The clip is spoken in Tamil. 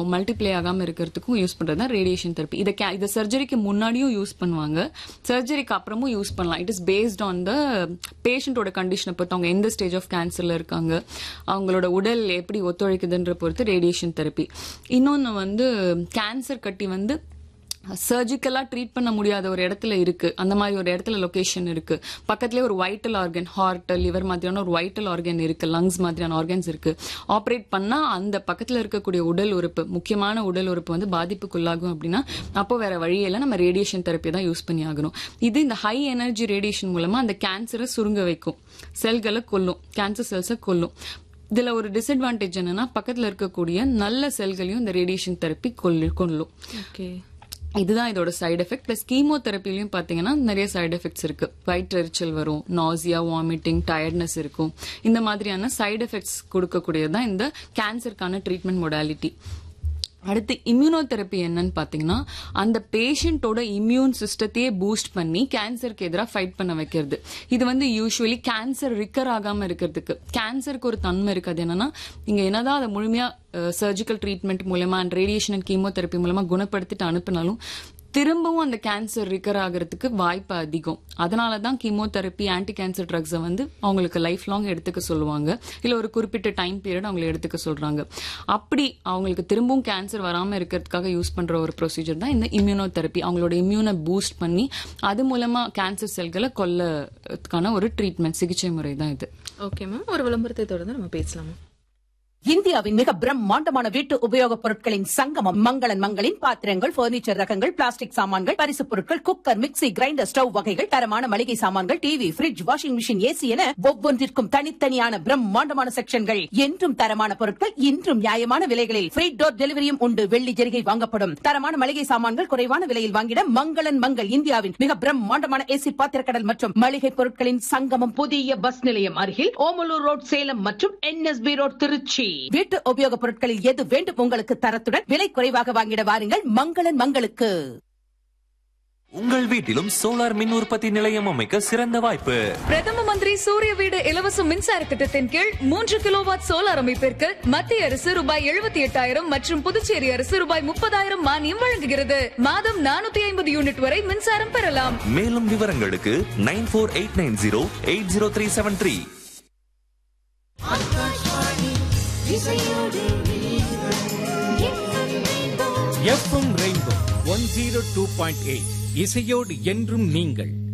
மல்டிப்ளை ஆகாம இருக்கிறதுக்கும் யூஸ் பண்றது தான் ரேடியேஷன் தெரப்பி இதை ca- இதை சர்ஜரிக்கு முன்னாடியும் யூஸ் பண்ணுவாங்க சர்ஜரிக்கு அப்புறமும் யூஸ் பண்ணலாம் it is based on the பேஷண்டோட கண்டிஷனை பொறுத்து அவங்க எந்த ஸ்டேஜ் ஆஃப் கேன்சர்ல இருக்காங்க அவங்களோட உடல் எப்படி ஒத்துழைக்குதுன்ற பொறுத்து ரேடியேஷன் தெரப்பி இன்னொன்னு வந்து கேன்சர் கட்டி வந்து சர்ஜிக்கலா ட்ரீட் பண்ண முடியாத ஒரு இடத்துல இருக்கு அந்த மாதிரி ஒரு இடத்துல லொகேஷன் இருக்கு பக்கத்துலயே ஒரு வைட்டல் ஆர்கன் ஹார்ட் லிவர் மாதிரியான ஒரு வைட்டல் ஆர்கன் இருக்கு லங்ஸ் மாதிரியான ஆர்கன்ஸ் இருக்கு ஆப்ரேட் பண்ணா அந்த பக்கத்துல இருக்கக்கூடிய உடல் உறுப்பு முக்கியமான உடல் உறுப்பு வந்து பாதிப்புக்குள்ளாகும் அப்படின்னா அப்போ வேற வழியில நம்ம ரேடியேஷன் தெரப்பி தான் யூஸ் பண்ணி ஆகணும் இது இந்த ஹை எனர்ஜி ரேடியேஷன் மூலமா அந்த கேன்சரை சுருங்க வைக்கும் செல்களை கொல்லும் கேன்சர் செல்ஸை கொல்லும் இதுல ஒரு டிஸ்அட்வான்டேஜ் என்னன்னா பக்கத்துல இருக்கக்கூடிய நல்ல செல்களையும் இந்த ரேடியேஷன் தெரப்பி கொல்லு கொல்லும் ஓகே இதுதான் இதோட சைடு எஃபெக்ட் பிளஸ் கீமோதெரப்பிலையும் பாத்தீங்கன்னா நிறைய சைடு எஃபெக்ட்ஸ் இருக்கு வயிற்றெரிச்சல் வரும் நாசியா வாமிட்டிங் டயர்ட்னஸ் இருக்கும் இந்த மாதிரியான சைடு எஃபெக்ட்ஸ் கொடுக்கக்கூடியதுதான் இந்த கேன்சருக்கான ட்ரீட்மெண்ட் மொடாலிட்டி அடுத்து இம்யூனோதெரப்பி என்னன்னு பாத்தீங்கன்னா அந்த பேஷண்டோட இம்யூன் சிஸ்டத்தையே பூஸ்ட் பண்ணி கேன்சருக்கு எதிராக ஃபைட் பண்ண வைக்கிறது இது வந்து யூஸ்வலி கேன்சர் ரிக்கர் ஆகாம இருக்கிறதுக்கு கேன்சருக்கு ஒரு தன்மை இருக்கு அது என்னன்னா நீங்க என்னதான் அதை முழுமையா சர்ஜிக்கல் ட்ரீட்மெண்ட் மூலமா அண்ட் ரேடியேஷன் அண்ட் கீமோதெரப்பி மூலமா குணப்படுத்திட்டு அனுப்பினாலும் திரும்பவும் அந்த கேன்சர் ரிக்கர் ஆகிறதுக்கு வாய்ப்பு அதிகம் அதனால தான் கீமோதெரப்பி ஆன்டி கேன்சர் ட்ரக்ஸை வந்து அவங்களுக்கு லைஃப் லாங் எடுத்துக்க சொல்லுவாங்க இல்ல ஒரு குறிப்பிட்ட டைம் பீரியட் அவங்களை எடுத்துக்க சொல்றாங்க அப்படி அவங்களுக்கு திரும்பவும் கேன்சர் வராம இருக்கிறதுக்காக யூஸ் பண்ற ஒரு ப்ரொசீஜர் தான் இந்த இம்யூனோதெரப்பி அவங்களோட இம்யூனை பூஸ்ட் பண்ணி அது மூலமா கேன்சர் செல்களை கொல்லதுக்கான ஒரு ட்ரீட்மெண்ட் சிகிச்சை முறை தான் இது ஓகே மேம் ஒரு விளம்பரத்தை தொடர்ந்து நம்ம பேசலாமா இந்தியாவின் மிக பிரம்மாண்டமான வீட்டு உபயோகப் பொருட்களின் சங்கமம் மங்களன் மங்களின் பாத்திரங்கள் பர்னிச்சர் ரகங்கள் பிளாஸ்டிக் சாமான்கள் பரிசுப் பொருட்கள் குக்கர் மிக்ஸி கிரைண்டர் ஸ்டவ் வகைகள் தரமான மளிகை சாமான்கள் TV fridge washing machine AC என ஒவ்வொன்றிற்கும் தனித்தனியான பிரம்மாண்டமான செக்ஷன்கள் என்றும் தரமான பொருட்கள் இன்றும் நியாயமான விலைகளில் ஃப்ரீ டோர் டெலிவரியும் உண்டு வெள்ளி ஜெரிகை வாங்கப்படும் தரமான மளிகை சாமான்கள் குறைவான விலையில் வாங்கிட மங்களன் மங்கள் இந்தியாவின் மிக பிரம்மாண்டமான ஏசி பாத்திரக்கடல் மற்றும் மளிகை பொருட்களின் சங்கமம் புதிய பஸ் நிலையம் அருகில் ஓமலூர் ரோட் சேலம் மற்றும் என்எஸ்பி ரோட் திருச்சி வீட்டு உபயோகப் பொருட்களில் எது வேண்டும் உங்களுக்கு தரத்துடன் விலை குறைவாக வாங்கிட வாருங்கள் மங்களன் மங்களுக்கு உங்கள் வீட்டிலும் சோலார் மின் உற்பத்தி நிலையம் அமைக்க சிறந்த வாய்ப்பு பிரதம மந்திரி சூரிய வீடு இலவச மின்சார திட்டத்தின் கீழ் மூன்று கிலோவாட் சோலார் அமைப்பிற்கு மத்திய அரசு ரூபாய் எழுபத்தி எட்டாயிரம் மற்றும் புதுச்சேரி அரசு ரூபாய் முப்பதாயிரம் மானியம் வழங்குகிறது மாதம் நானூத்தி ஐம்பது யூனிட் வரை மின்சாரம் பெறலாம் மேலும் விவரங்களுக்கு nine four eight nine zero eight zero three seven three FM Rainbow one zero two point eight இசையோடு என்றும் நீங்கள்